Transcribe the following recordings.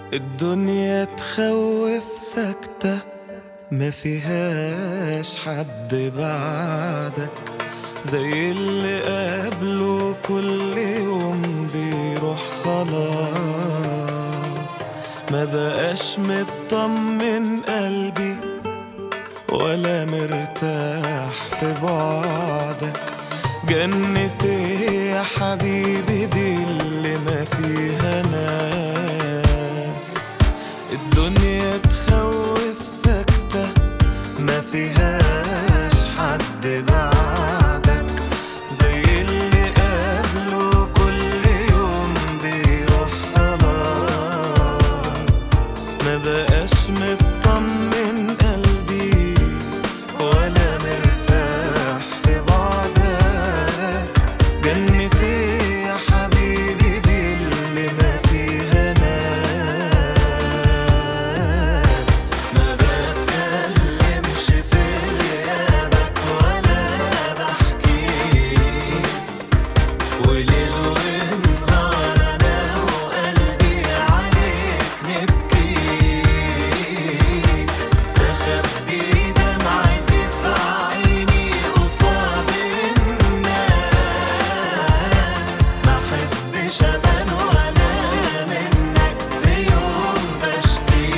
الدنيا تخوف سكتة ما فيهاش حد بعدك زي اللي قبله كل يوم بيروح خلاص ما بقاش مطمن قلبي ولا مرتاح في بعدك جنتي يا حبيبي دي اللي ما فيها ناس الدنيا تخوف سكتة ما فيهاش حد بعدك زي اللي قبله كل يوم بيروح خلاص ما بقاش مطمن قلبي ولا مرتاح في بعدك جنتي يا حبيبي دي اللي ما فيها ناس ما بتكلمش في غيابك ولا بحكي وليل ونهار انا وقلبي عليك نبكي بخبي دمعتي في عيني قصاد الناس ما احبش ابان وانا منك في يوم بشكي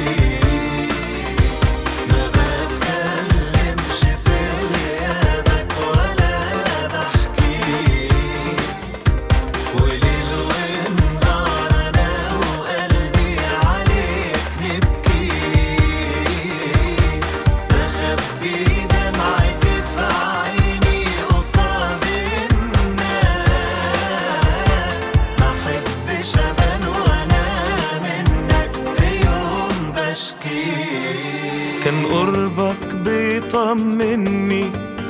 ما بتكلمش في غيابك ولا بحكي وليل ونهار انا وقلبي عليك نبكي بخبي دمعتي في عيني قصاد الناس ما احبش ابان وانا منك في يوم بشكي كان قربك بيطمني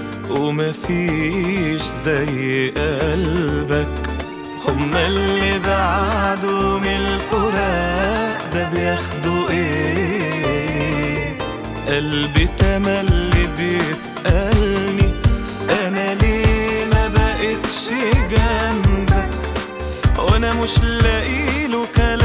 ومفيش زي قلبك هما اللي بعدوا من الفراق ده بياخدوا ايه قلبي تملي بيسألني انا ليه ما بقتش جنبك وانا مش لاقيله كلام